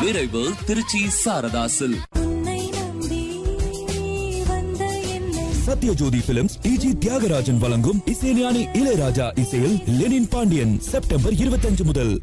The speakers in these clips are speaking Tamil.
விரைவு திருச்சி சாரதாசில் உன்னை நம்பி வந்த என்னை சத்யஜோதி பிலிம்ஸ் டிஜி தியாகராஜன் வழங்கும் இசைஞானி இளையராஜா இசையில் லெனின் பாண்டியன் செப்டம்பர் இருபத்தஞ்சு முதல்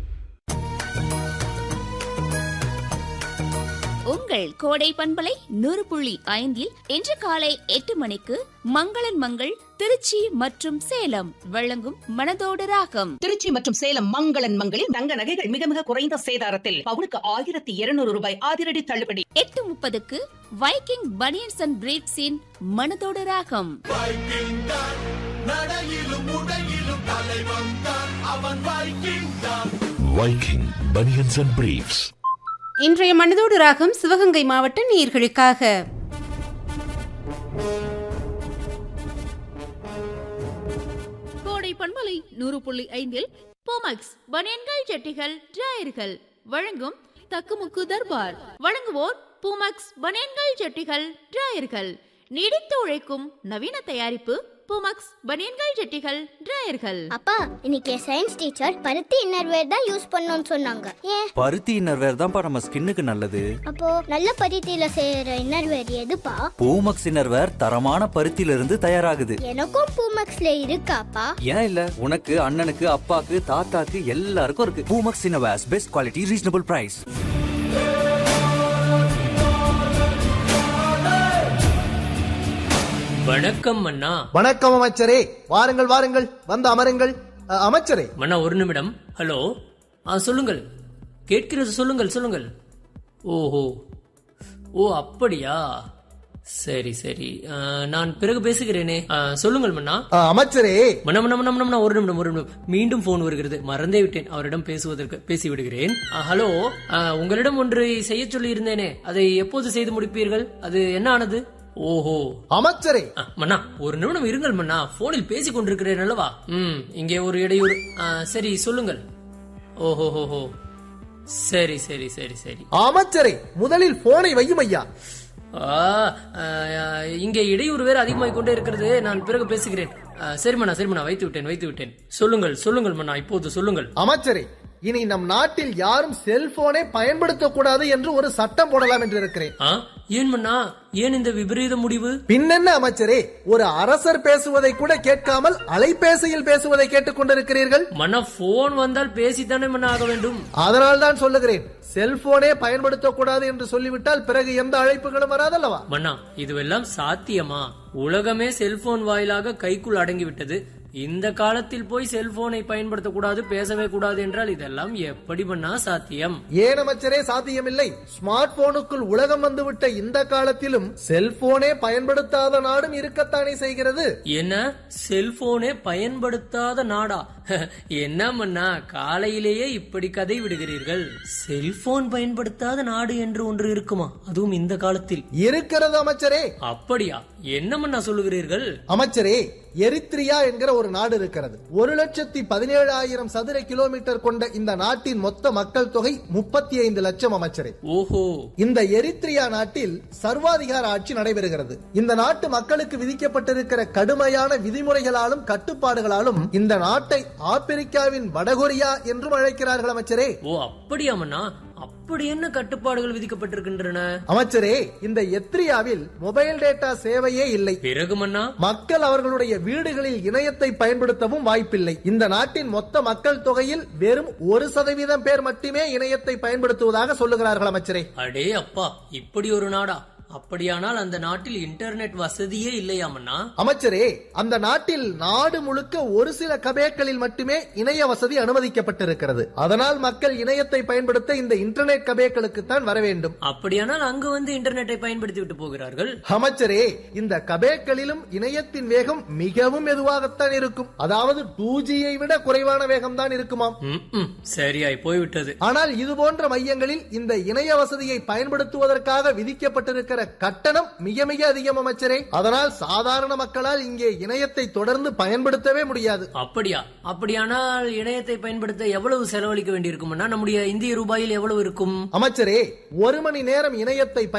உங்கள் கோடை பண்பலை நூறு புள்ளி ஐந்தில் இன்று காலை எட்டு மணிக்கு மங்களன் மங்கள் திருச்சி மற்றும் சேலம் வழங்கும் மனதோடு ராகம் திருச்சி மற்றும் சேலம் மங்களன் மங்களில் தங்க நகைகள் மிக மிக குறைந்த சேதாரத்தில் பவுனுக்கு ஆயிரத்தி இருநூறு ரூபாய் அதிரடி தள்ளுபடி எட்டு முப்பதுக்கு வைக்கிங் பனியன்ஸ் அண்ட் பிரீட்ஸின் மனதோடு ராகம் Viking Bunions and Briefs. இன்றைய மனதோடு ராகம் சிவகங்கை மாவட்ட நேயர்களுக்காக கோடை பண்பலை நூறு புள்ளி ஐந்தில் போமக்ஸ் பனியன்கள் ஜட்டிகள் டிராயர்கள் வழங்கும் தக்குமுக்கு தர்பார் வழங்குவோர் பூமக்ஸ் பனியன்கள் ஜட்டிகள் டிராயர்கள் நீடித்து உழைக்கும் நவீன தயாரிப்பு பூமக்ஸ் பனியன்கள் ஜட்டிகள் டிராயர்கள் அப்பா இன்னைக்கு சயின்ஸ் டீச்சர் பருத்தி இன்னர்வேர் தான் யூஸ் பண்ணணும்னு சொன்னாங்க ஏன் பருத்தி இன்னர்வேர் தான்ப்பா நம்ம ஸ்கின்னுக்கு நல்லது அப்போ நல்ல பருத்தியில செய்யற இன்னர்வேர் எதுப்பா பூமக்ஸ் இன்னர்வேர் தரமான பருத்தியில இருந்து தயாராகுது எனக்கும் பூமக்ஸ்ல இருக்காப்பா ஏன் இல்ல உனக்கு அண்ணனுக்கு அப்பாக்கு தாத்தாக்கு எல்லாருக்கும் இருக்கு Poomex innerwears best quality reasonable price வணக்கம் மன்னா வணக்கம் அமைச்சரே வாருங்கள் வாருங்கள் வந்து அமருங்கள் அ, அமைச்சரே மன்னா ஒரு நிமிடம் ஹலோ ஆ சொல்லுங்கள் கேட்கிறது சொல்லுங்கள் சொல்லுங்கள் ஓஹோ ஓ அப்படியா சரி சரி ஆ, நான் பிறகு பேசுகிறேனே ஆ, சொல்லுங்கள் மன்னா அ, அமைச்சரே மன்னா மன்னா மன்னா மன்னா ஒரு நிமிடம் ஒரு நிமிடம் மீண்டும் போன் வருகிறது மறந்தே விட்டேன் அவரிடம் பேசுவதற்கு பேசி விடுகிறேன் ஆ, ஹலோ ஆ, உங்களிடம் ஒன்றை செய்ய சொல்லி இருந்தேனே அதை எப்போது செய்து முடிப்பீர்கள் அது என்ன ஆனது ஓஹோ அமைச்சரே ஆ, மன்னா ஒரு நிமிடம் இருங்கள் மன்னா போனில் பேசிக் கொண்டிருக்கிறேன் அல்லவா ம் இங்கே ஒரு இடையூறு ஆ, சரி சொல்லுங்கள் ஓஹோ ஹோ ஹோ சரி சரி சரி சரி அமைச்சரே முதலில் போனை வையும் ஐயா ஆ, ஆ, இங்கே இடையூறு வேற அதிகமாகிக் கொண்டே இருக்கிறது நான் பிறகு பேசுகிறேன் ஆ, சரி மன்னா சரி மன்னா வைத்து விட்டேன் வைத்து விட்டேன் சொல்லுங்கள் சொல்லுங்கள் மன்னா இப்போது சொல்லுங்கள் அமைச்சரே இனி நம் நாட்டில் யாரும் செல்போனை பயன்படுத்தக்கூடாது என்று ஒரு சட்டம் போடலாம் என்று இருக்கிறேன் ஆ ஏன் மன்னா ஏன் இந்த விபரீத முடிவு பின்னென்ன அமைச்சரே ஒரு அரசர் பேசுவதை கூட கேட்காமல் அலைபேசியில் பேசுவதை கேட்டுக் கொண்டிருக்கிறீர்கள் மன்னா போன் வந்தால் பேசித்தானே மன்னா ஆக வேண்டும் அதனால் தான் சொல்லுகிறேன் செல்போனே பயன்படுத்தக்கூடாது என்று சொல்லிவிட்டால் பிறகு எந்த அழைப்புகளும் வராதல்லவா மன்னா இதுவெல்லாம் சாத்தியமா உலகமே செல்போன் வாயிலாக கைக்குள் அடங்கிவிட்டது இந்த காலத்தில் போய் செல்போனை பயன்படுத்தக்கூடாது பேசவே கூடாது என்றால் இதெல்லாம் எப்படி பண்ணா சாத்தியம் ஏன் அமைச்சரே சாத்தியமில்லை ஸ்மார்ட் போனுக்குள் உலகம் வந்துவிட்ட இந்த காலத்திலும் செல்போனே பயன்படுத்தாத நாடும் இருக்கத்தானே செய்கிறது என்ன செல்போனே பயன்படுத்தாத நாடா என்ன மன்னா காலையிலேயே இப்படி கதை விடுகிறீர்கள் செல்போன் பயன்படுத்தாத நாடு என்று ஒன்று இருக்குமா அதுவும் இந்த காலத்தில் இருக்கிறது அமைச்சரே அப்படியா என்ன மன்னா சொல்லுகிறீர்கள் அமைச்சரே எரித்ரியா என்கிற ஒரு நாடு இருக்கிறது ஒரு லட்சத்தி பதினேழாயிரம் சதுர கிலோமீட்டர் கொண்ட இந்த நாட்டின் மொத்த மக்கள் தொகை முப்பத்தி ஐந்து லட்சம் அமைச்சரே ஓஹோ இந்த எரித்ரியா நாட்டில் சர்வாதிகார ஆட்சி நடைபெறுகிறது இந்த நாட்டு மக்களுக்கு விதிக்கப்பட்டிருக்கிற கடுமையான விதிமுறைகளாலும் கட்டுப்பாடுகளாலும் இந்த நாட்டை ஆப்பிரிக்காவின் வடகொரியா என்றும் அழைக்கிறார்கள் அமைச்சரே ஓ அப்படியா மன்னா அப்படி என்ன கட்டுப்பாடுகள் விதிக்கப்பட்டிருக்கின்றன அமைச்சரே இந்த எத்ரியாவில் மொபைல் டேட்டா சேவையே இல்லை பிறகு மன்னா மக்கள் அவர்களுடைய வீடுகளில் இணையத்தை பயன்படுத்தவும் வாய்ப்பில்லை இந்த நாட்டின் மொத்த மக்கள் தொகையில் வெறும் ஒரு சதவீதம் பேர் மட்டுமே இணையத்தை பயன்படுத்துவதாக சொல்லுகிறார்கள் அமைச்சரே அடே அப்பா இப்படி ஒரு நாடா அப்படியானால் அந்த நாட்டில் இன்டர்நெட் வசதியே இல்லையாமண்ணா அமைச்சரே அந்த நாட்டில் நாடு முழுக்க ஒரு சில கபேக்களில் மட்டுமே இணைய வசதி அனுமதிக்கப்பட்டிருக்கிறது அதனால் மக்கள் இணையத்தை பயன்படுத்த இந்த இன்டர்நெட் கபேக்களுக்கு தான் வர வேண்டும் அப்படியானால் அங்கு வந்து இன்டர்நெட்டை பயன்படுத்தி விட்டு போகிறார்கள் அமைச்சரே இந்த கபேக்களிலும் இணையத்தின் வேகம் மிகவும் மெதுவாகத்தான் இருக்கும் அதாவது டூ ஜியை விட குறைவான வேகம் தான் இருக்குமாம் ம், ம், சரியாய் போய்விட்டது ஆனால் இது போன்ற மையங்களில் இந்த இணைய வசதியை பயன்படுத்துவதற்காக விதிக்கப்பட்டிருக்கிற கட்டணம் மிக மிக அதிகம் அமைச்சரே அதனால் சாதாரண மக்களால் இங்கே இணையத்தை தொடர்ந்து பயன்படுத்தவே முடியாது அப்படியா அப்படியானால் இணையத்தை பயன்படுத்த எவ்வளவு செலவழிக்க வேண்டியிருக்கும்னா நம்முடைய இந்திய ரூபாயில் எவ்வளவு இருக்கும் அமைச்சரே ஒரு மணி நேரம் இணையத்தை